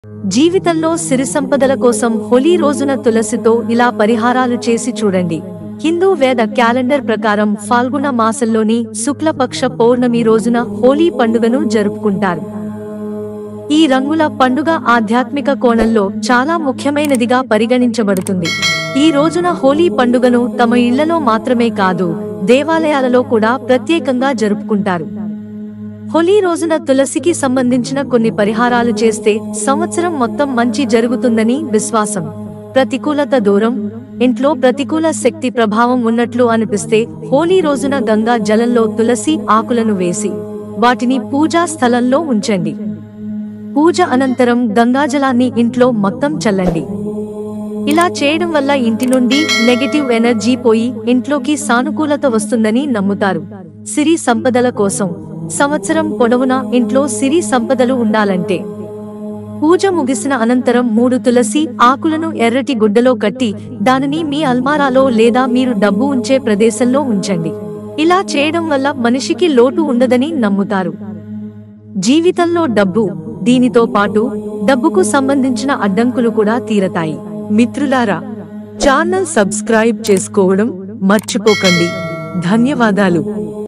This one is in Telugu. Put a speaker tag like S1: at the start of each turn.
S1: జీవితంలో సిరి సంపదల కోసం హోలీ రోజున తులసితో ఇలా పరిహారాలు చేసి చూడండి హిందూ వేద క్యాలెండర్ ప్రకారం ఫాల్గుణ మాసంలోని శుక్లపక్ష పౌర్ణమి రోజున హోలీ పండుగను జరుపుకుంటారు ఈ రంగుల పండుగ ఆధ్యాత్మిక కోణంలో చాలా ముఖ్యమైనదిగా పరిగణించబడుతుంది ఈ రోజున హోలీ పండుగను తమ ఇళ్లలో మాత్రమే కాదు దేవాలయాలలో కూడా ప్రత్యేకంగా జరుపుకుంటారు హోలీ రోజున తులసికి సంబంధించిన కొన్ని పరిహారాలు చేస్తే సంవత్సరం మొత్తం మంచి జరుగుతుందని విశ్వాసం ప్రతికూలత దూరం ఇంట్లో ప్రతికూల శక్తి ప్రభావం ఉన్నట్లు అనిపిస్తే హోలీ రోజున గంగా జలంలో తులసి ఆకులను వేసి వాటిని పూజా స్థలంలో ఉంచండి పూజ అనంతరం గంగాజలాన్ని ఇంట్లో మొత్తం చల్లండి ఇలా చేయడం వల్ల ఇంటి నుండి నెగటివ్ ఎనర్జీ పోయి ఇంట్లోకి సానుకూలత వస్తుందని నమ్ముతారు సిరి సంపదల కోసం సంవత్సరం పొడవునా ఇంట్లో సిరి సంపదలు ఉండాలంటే పూజ ముగిసిన అనంతరం మూడు తులసి ఆకులను ఎర్రటి గుడ్డలో కట్టి దానిని మీ అల్మారాలో లేదా మీరు డబ్బు ఉంచే ప్రదేశంలో ఉంచండి ఇలా చేయడం వల్ల మనిషికి లోటు ఉండదని నమ్ముతారు జీవితంలో డబ్బు దీనితో పాటు డబ్బుకు సంబంధించిన అడ్డంకులు కూడా తీరతాయి మిత్రులారా ఛానల్ సబ్స్క్రైబ్ చేసుకోవడం మర్చిపోకండి ధన్యవాదాలు